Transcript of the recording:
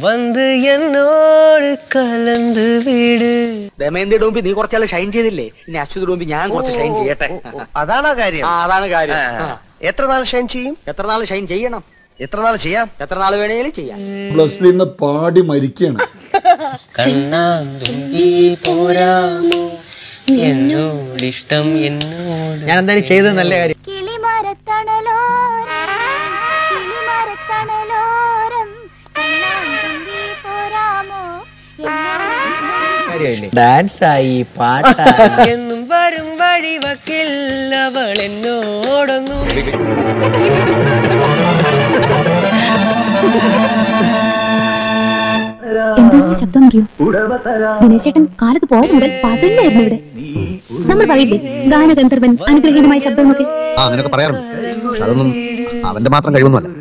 வந்து എന്നോട് കലந்து വീട് ദമയന്തി ഡോമ്പി നീ കുറച്ചാൾ ഷൈൻ ചെയ്തില്ലേ ഇനി അശ്വതി ഡോമ്പി ഞാൻ കുറച്ച് ഷൈൻ ചെയ്യട്ടെ അതാണോ കാര്യം ആ അതാണ് കാര്യം ആ. ആ. എത്ര നാൾ ഷൈൻ ചെയ്യും എത്ര നാൾ ഷൈൻ ചെയ്യണം എത്ര നാൾ ചെയ്യാം എത്ര നാൾ വേണേലും ചെയ്യാം ബ്ലസ്ലി ഇന്ന് പാടി മരിക്കുകയാണ് കണ്ണാന്തുമ്പി പോരാമോ എന്നോടിഷ്ടം എന്നോട് ഞാൻ എന്തായാലും ചെയ്തത് നല്ല കാര്യം കിളിമരത്തണലോരം കിളിമരത്തണലോരം കണ്ണാന്തുമ്പി പോരാമോ ഡാൻസ് ആയി പാട്ടായി എന്നും വരും വഴിവക്കിൽ അവൾ എന്നോടൊന്നും എന്താണ് ശബ്ദം അറിയൂ ദിനേശ് ചേട്ടൻ കാലത്ത് പോയത് മുതൽ പാട്ടന്നെയായിരുന്നു ഇവിടെ നമ്മൾ പറയില്ലേ ഗാനഗന്ധർവൻ അനുഗ്രഹീതമായ ശബ്ദം എന്നൊക്കെ ആ അങ്ങനെയൊക്കെ പറയാറുണ്ട് പക്ഷെ അതൊന്നും അവന്റെ മാത്രം കഴിവൊന്നുമല്ല